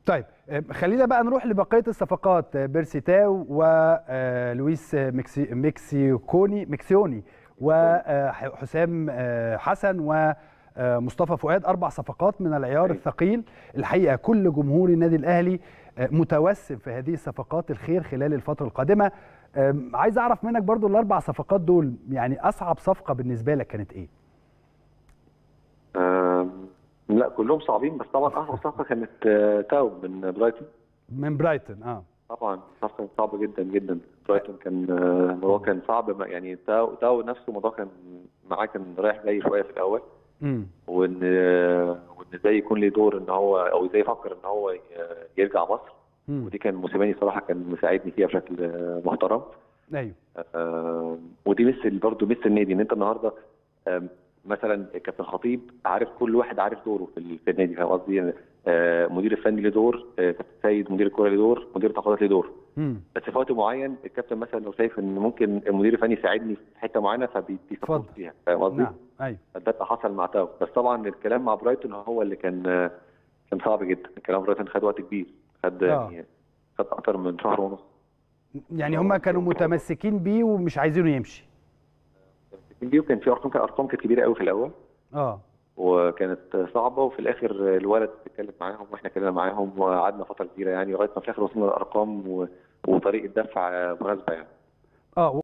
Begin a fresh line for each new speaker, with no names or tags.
طيب خلينا بقى نروح لبقيه الصفقات بيرسي تاو ولويس مكسي مكسيكوني مكسيوني وحسام حسن ومصطفى فؤاد اربع صفقات من العيار الثقيل الحقيقه كل جمهور النادي الاهلي متوسم في هذه الصفقات الخير خلال الفتره القادمه عايز اعرف منك برضو الاربع صفقات دول يعني اصعب صفقه بالنسبه لك كانت ايه
لا كلهم صعبين بس طبعا اصعب صفقه كانت تاو من برايتون
من برايتون اه
طبعا صفقه كانت صعبه جدا جدا برايتون كان الموضوع كان صعب يعني تاو تاو نفسه الموضوع كان معاه كان رايح جاي شويه في الاول
امم
وان وان ازاي يكون له دور ان هو او ازاي يفكر ان هو يرجع مصر
مم.
ودي كان موسيماني صراحه كان مساعدني فيها بشكل محترم
ايوه
آه ودي مثل برضه مثل النادي ان انت النهارده آه مثلا كابتن خطيب عارف كل واحد عارف دوره في, في النادي فاهم قصدي آه مدير الفني له دور آه كابتن سيد مدير الكوره له دور مدير التعاقدات له دور
امم
بس في وقت معين الكابتن مثلا لو شايف ان ممكن المدير الفني يساعدني في حته معينه فبيسبورت
اتفضل.
فيها فاهم قصدي؟
نعم ايوه
ده اللي حصل مع تاو بس طبعا الكلام مع برايتون هو اللي كان كان صعب جدا الكلام برايتون خد وقت كبير خد
آه.
يعني خد اكتر من شهر ونص
يعني هم كانوا متمسكين بيه ومش عايزينه يمشي
دي وكان في ارقام ارقام كانت كبيره قوي في الاول
اه
وكانت صعبه وفي الاخر الولد اتكلم معاهم واحنا اتكلمنا معاهم وقعدنا فتره كبيره يعني لغايه ما في الاخر وصلنا لارقام و- وطريقه دفع مناسبه يعني
اه